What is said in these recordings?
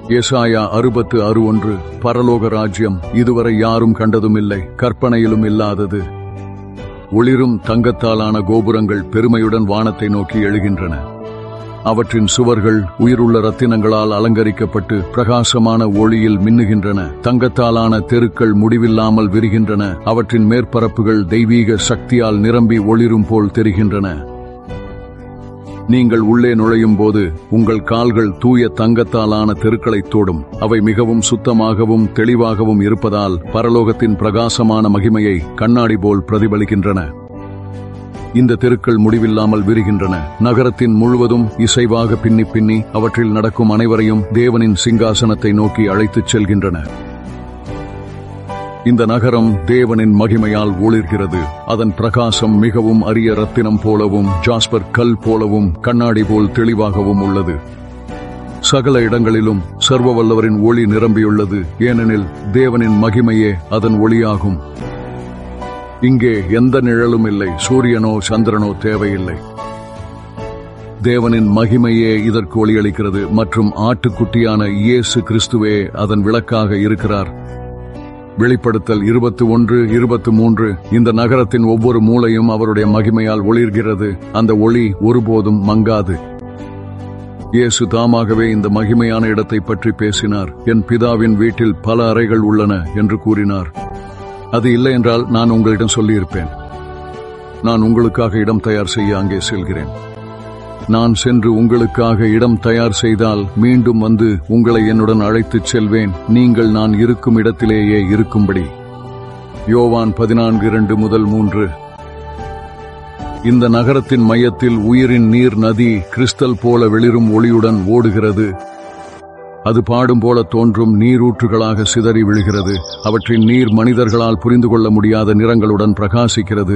ஏசாயா அறுபத்து அறு ஒன்று பரலோக ராஜ்யம் இதுவரை யாரும் கண்டதும் இல்லை கற்பனையிலும் இல்லாதது ஒளிரும் தங்கத்தாலான கோபுரங்கள் பெருமையுடன் வானத்தை நோக்கி எழுகின்றன அவற்றின் சுவர்கள் உயிருள்ள ரத்தினங்களால் அலங்கரிக்கப்பட்டு பிரகாசமான ஒளியில் மின்னுகின்றன தங்கத்தாலான தெருக்கள் முடிவில்லாமல் விரிகின்றன அவற்றின் மேற்பரப்புகள் தெய்வீக சக்தியால் நிரம்பி ஒளிரும் போல் தெரிகின்றன நீங்கள் உள்ளே நுழையும் போது உங்கள் கால்கள் தூய தங்கத்தாலான தெருக்களைத் தோடும் அவை மிகவும் சுத்தமாகவும் தெளிவாகவும் இருப்பதால் பரலோகத்தின் பிரகாசமான மகிமையை கண்ணாடி போல் பிரதிபலிக்கின்றன இந்த தெருக்கள் முடிவில்லாமல் விரிகின்றன நகரத்தின் முழுவதும் இசைவாக பின்னி பின்னி அவற்றில் நடக்கும் அனைவரையும் தேவனின் சிங்காசனத்தை நோக்கி அழைத்துச் செல்கின்றன இந்த நகரம் தேவனின் மகிமையால் ஒளிர்கிறது அதன் பிரகாசம் மிகவும் அரிய ரத்தினம் போலவும் ஜாஸ்பர் கல் போலவும் கண்ணாடி போல் தெளிவாகவும் உள்ளது சகல இடங்களிலும் சர்வ வல்லவரின் ஒளி நிரம்பியுள்ளது ஏனெனில் தேவனின் மகிமையே அதன் ஒளியாகும் இங்கே எந்த நிழலும் இல்லை சூரியனோ சந்திரனோ தேவையில்லை தேவனின் மகிமையே இதற்கு ஒளியளிக்கிறது மற்றும் ஆட்டுக்குட்டியான இயேசு கிறிஸ்துவே அதன் விளக்காக இருக்கிறார் வெளிப்படுத்தல் இருபத்தி ஒன்று இருபத்தி மூன்று இந்த நகரத்தின் ஒவ்வொரு மூலையும் அவருடைய மகிமையால் ஒளிர்கிறது அந்த ஒளி ஒருபோதும் மங்காது இயேசு தாமாகவே இந்த மகிமையான இடத்தை பற்றி பேசினார் என் பிதாவின் வீட்டில் பல அறைகள் உள்ளன என்று கூறினார் அது இல்லை என்றால் நான் உங்களிடம் சொல்லியிருப்பேன் நான் உங்களுக்காக இடம் தயார் செய்ய அங்கே செல்கிறேன் நான் சென்று உங்களுக்காக இடம் தயார் செய்தால் மீண்டும் வந்து உங்களை என்னுடன் அழைத்துச் செல்வேன் நீங்கள் நான் இருக்கும் இடத்திலேயே இருக்கும்படி யோவான் பதினான்கு இரண்டு முதல் மூன்று இந்த நகரத்தின் மையத்தில் உயிரின் நீர் நதி கிறிஸ்டல் போல வெளிரும் ஒளியுடன் ஓடுகிறது அது பாடும் போல தோன்றும் நீரூற்றுகளாக சிதறி விழுகிறது அவற்றின் நீர் மனிதர்களால் புரிந்து கொள்ள முடியாத நிறங்களுடன் பிரகாசிக்கிறது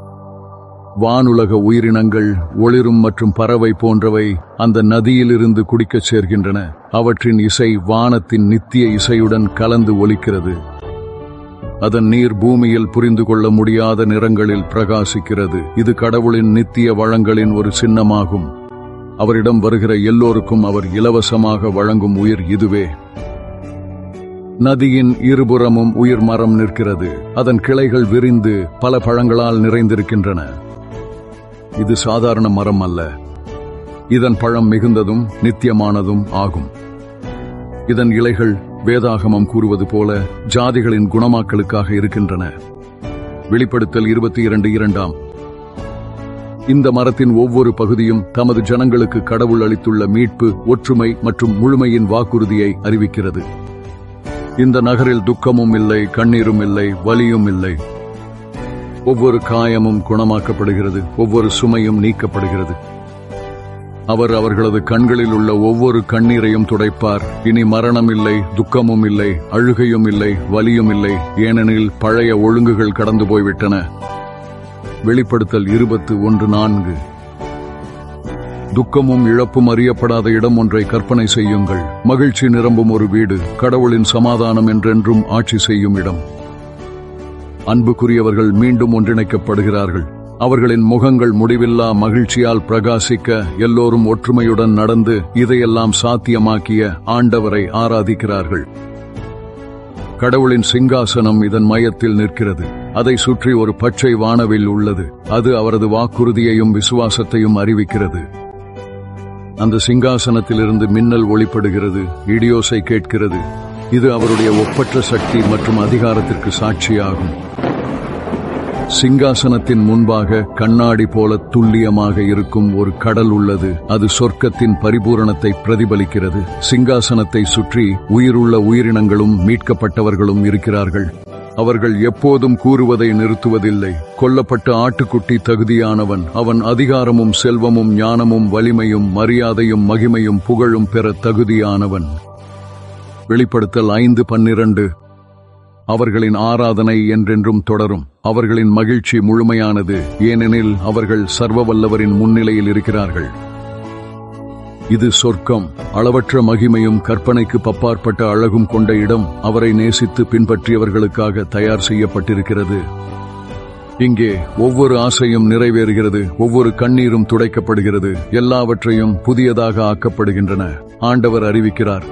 வானுலக உயிரினங்கள் ஒளிரும் மற்றும் பறவை போன்றவை அந்த நதியிலிருந்து குடிக்கச் சேர்கின்றன அவற்றின் இசை வானத்தின் நித்திய இசையுடன் கலந்து ஒலிக்கிறது அதன் நீர் பூமியில் புரிந்து கொள்ள முடியாத நிறங்களில் பிரகாசிக்கிறது இது கடவுளின் நித்திய வளங்களின் ஒரு சின்னமாகும் அவரிடம் வருகிற எல்லோருக்கும் அவர் இலவசமாக வழங்கும் உயிர் இதுவே நதியின் இருபுறமும் உயிர் மரம் நிற்கிறது அதன் கிளைகள் விரிந்து பல பழங்களால் நிறைந்திருக்கின்றன இது சாதாரண மரம் அல்ல இதன் பழம் மிகுந்ததும் நித்தியமானதும் ஆகும் இதன் இலைகள் வேதாகமம் கூறுவது போல ஜாதிகளின் குணமாக்கலுக்காக இருக்கின்றன வெளிப்படுத்தல் இருபத்தி இரண்டு இரண்டாம் இந்த மரத்தின் ஒவ்வொரு பகுதியும் தமது ஜனங்களுக்கு கடவுள் அளித்துள்ள மீட்பு ஒற்றுமை மற்றும் முழுமையின் வாக்குறுதியை அறிவிக்கிறது இந்த நகரில் துக்கமும் இல்லை கண்ணீரும் இல்லை வலியும் இல்லை ஒவ்வொரு காயமும் குணமாக்கப்படுகிறது ஒவ்வொரு சுமையும் நீக்கப்படுகிறது அவர் அவர்களது கண்களில் உள்ள ஒவ்வொரு கண்ணீரையும் துடைப்பார் இனி மரணம் இல்லை துக்கமும் இல்லை அழுகையும் இல்லை வலியும் இல்லை ஏனெனில் பழைய ஒழுங்குகள் கடந்து போய்விட்டன வெளிப்படுத்தல் இருபத்து ஒன்று நான்கு துக்கமும் இழப்பும் அறியப்படாத இடம் ஒன்றை கற்பனை செய்யுங்கள் மகிழ்ச்சி நிரம்பும் ஒரு வீடு கடவுளின் சமாதானம் என்றென்றும் ஆட்சி செய்யும் இடம் அன்புக்குரியவர்கள் மீண்டும் ஒன்றிணைக்கப்படுகிறார்கள் அவர்களின் முகங்கள் முடிவில்லா மகிழ்ச்சியால் பிரகாசிக்க எல்லோரும் ஒற்றுமையுடன் நடந்து இதையெல்லாம் சாத்தியமாக்கிய ஆண்டவரை ஆராதிக்கிறார்கள் கடவுளின் சிங்காசனம் இதன் மையத்தில் நிற்கிறது அதை சுற்றி ஒரு பச்சை வானவில் உள்ளது அது அவரது வாக்குறுதியையும் விசுவாசத்தையும் அறிவிக்கிறது அந்த சிங்காசனத்திலிருந்து மின்னல் ஒளிப்படுகிறது இடியோசை கேட்கிறது இது அவருடைய ஒப்பற்ற சக்தி மற்றும் அதிகாரத்திற்கு சாட்சியாகும் சிங்காசனத்தின் முன்பாக கண்ணாடி போல துல்லியமாக இருக்கும் ஒரு கடல் உள்ளது அது சொர்க்கத்தின் பரிபூரணத்தை பிரதிபலிக்கிறது சிங்காசனத்தை சுற்றி உயிருள்ள உயிரினங்களும் மீட்கப்பட்டவர்களும் இருக்கிறார்கள் அவர்கள் எப்போதும் கூறுவதை நிறுத்துவதில்லை கொல்லப்பட்ட ஆட்டுக்குட்டி தகுதியானவன் அவன் அதிகாரமும் செல்வமும் ஞானமும் வலிமையும் மரியாதையும் மகிமையும் புகழும் பெற தகுதியானவன் வெளிப்படுத்தல் ஐந்து பன்னிரண்டு அவர்களின் ஆராதனை என்றென்றும் தொடரும் அவர்களின் மகிழ்ச்சி முழுமையானது ஏனெனில் அவர்கள் சர்வ வல்லவரின் முன்னிலையில் இருக்கிறார்கள் இது சொர்க்கம் அளவற்ற மகிமையும் கற்பனைக்கு பப்பாற்பட்ட அழகும் கொண்ட இடம் அவரை நேசித்து பின்பற்றியவர்களுக்காக தயார் செய்யப்பட்டிருக்கிறது இங்கே ஒவ்வொரு ஆசையும் நிறைவேறுகிறது ஒவ்வொரு கண்ணீரும் துடைக்கப்படுகிறது எல்லாவற்றையும் புதியதாக ஆக்கப்படுகின்றன ஆண்டவர் அறிவிக்கிறார்